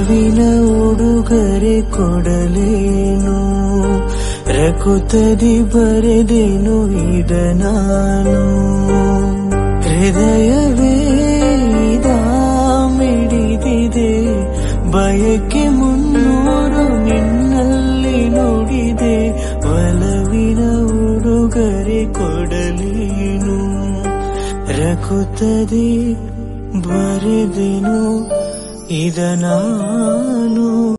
ಒಲವಿನ ಉಡುಗೊರೆ ಕೊಡಲೇನು ರಕುತದಿ ಬರೆದೇನು ಇದ ನಾನು ಹೃದಯವೇ ಇದ ಮಿಡಿದಿದೆ ಬಯಕೆ ಮುನ್ನೂರು ನಿನ್ನಲ್ಲಿ ನುಡಿದೆ ಒಲವಿನ ಉಡುಗೊರೆ ಕೊಡಲೇನು ರಕುತದಿ ಬರೆದೆನು ಇದ ನಾನು